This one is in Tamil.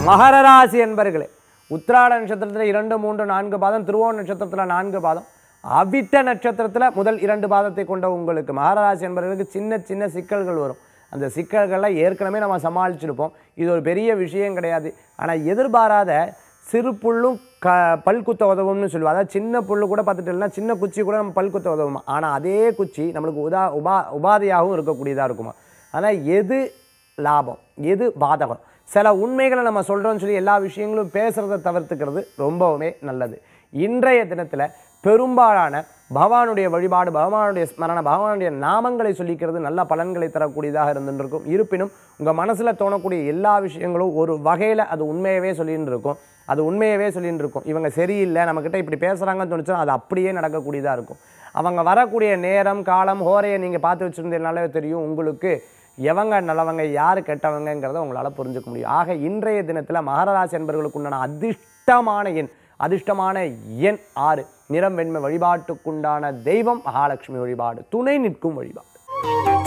மகர ராசி என்பர்களே உத்திராட நட்சத்திரத்தில் இரண்டு மூன்று நான்கு பாதம் திருவோண நட்சத்திரத்தில் நான்கு பாதம் அவிட்ட நட்சத்திரத்தில் முதல் இரண்டு பாதத்தை கொண்ட உங்களுக்கு மகர ராசி என்பவர்களுக்கு சின்ன சின்ன சிக்கல்கள் வரும் அந்த சிக்கல்களை ஏற்கனவே நம்ம சமாளிச்சிருப்போம் இது ஒரு பெரிய விஷயம் கிடையாது ஆனால் எதிர்பாராத சிறு புல்லும் க பல் குத்த உதவும்னு சொல்லுவோம் அதாவது சின்ன புல்லு கூட பார்த்துட்டோம்னா சின்ன குச்சி கூட நம்ம பல் குத்த உதவும் ஆனால் அதே குச்சி நம்மளுக்கு உதா உபா உபாதையாகவும் இருக்கக்கூடியதாக இருக்குமா ஆனால் எது லாபம் எது பாதகம் சில உண்மைகளை நம்ம சொல்கிறோம்னு சொல்லி எல்லா விஷயங்களும் பேசுகிறத தவிர்த்துக்கிறது ரொம்பவுமே நல்லது இன்றைய தினத்தில் பெரும்பாலான பகவானுடைய வழிபாடு பகவானுடைய ஸ்மரண பகவானுடைய நாமங்களை சொல்லிக்கிறது நல்ல பலன்களை தரக்கூடியதாக இருந்துருக்கும் இருப்பினும் உங்கள் மனசில் தோணக்கூடிய எல்லா விஷயங்களும் ஒரு வகையில் அது உண்மையவே சொல்லின்னு இருக்கும் அது உண்மையவே சொல்லின்னு இருக்கும் இவங்க சரியில்லை நம்மக்கிட்ட இப்படி பேசுகிறாங்கன்னு தோணுச்சுன்னா அது அப்படியே நடக்கக்கூடியதாக இருக்கும் அவங்க வரக்கூடிய நேரம் காலம் ஹோரையை நீங்கள் பார்த்து வச்சுருந்ததுனாலே தெரியும் உங்களுக்கு எவங்க நல்லவங்க யார் கெட்டவங்கங்கிறத உங்களால் புரிஞ்சுக்க முடியும் ஆக இன்றைய தினத்தில் மகர ராசி என்பவர்களுக்கு உண்டான அதிர்ஷ்டமான எண் அதிர்ஷ்டமான எண் ஆறு நிறம் வெண்மை வழிபாட்டுக்குண்டான தெய்வம் மகாலட்சுமி வழிபாடு துணை நிற்கும் வழிபாடு